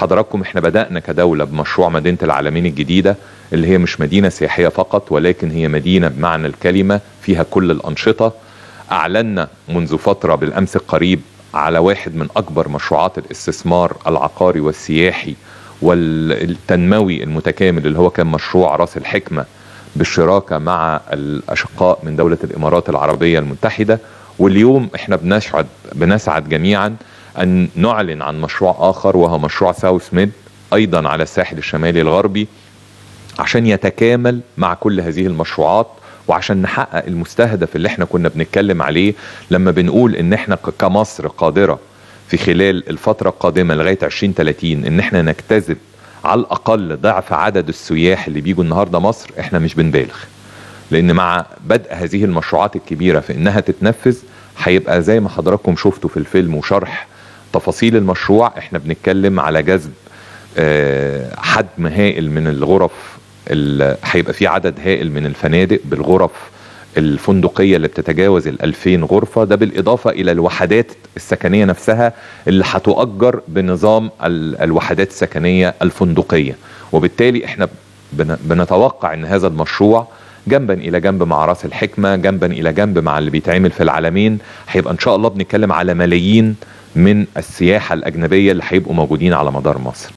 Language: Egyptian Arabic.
حضراتكم احنا بدأنا كدولة بمشروع مدينة العالمين الجديدة اللي هي مش مدينة سياحية فقط ولكن هي مدينة بمعنى الكلمة فيها كل الأنشطة أعلنا منذ فترة بالأمس القريب على واحد من أكبر مشروعات الاستثمار العقاري والسياحي والتنموي المتكامل اللي هو كان مشروع راس الحكمة بالشراكة مع الأشقاء من دولة الإمارات العربية المتحدة واليوم احنا بنسعد بنسعد جميعا أن نعلن عن مشروع آخر وهو مشروع ساوث ميد أيضا على الساحل الشمالي الغربي عشان يتكامل مع كل هذه المشروعات وعشان نحقق المستهدف اللي احنا كنا بنتكلم عليه لما بنقول ان احنا كمصر قادرة في خلال الفترة القادمة لغاية 2030 ان احنا نجتذب على الاقل ضعف عدد السياح اللي بيجوا النهاردة مصر احنا مش بنبالغ لان مع بدء هذه المشروعات الكبيرة في انها تتنفذ هيبقى زي ما حضراتكم شفتوا في الفيلم وشرح تفاصيل المشروع احنا بنتكلم على جذب حجم هائل من الغرف هيبقى في عدد هائل من الفنادق بالغرف الفندقية اللي بتتجاوز ال 2000 غرفة ده بالإضافة إلى الوحدات السكنية نفسها اللي هتؤجر بنظام الوحدات السكنية الفندقية وبالتالي احنا بنتوقع ان هذا المشروع جنبا الى جنب مع راس الحكمة جنبا الى جنب مع اللي بيتعمل في العالمين هيبقى ان شاء الله بنتكلم على ملايين من السياحة الأجنبية اللي هيبقوا موجودين على مدار مصر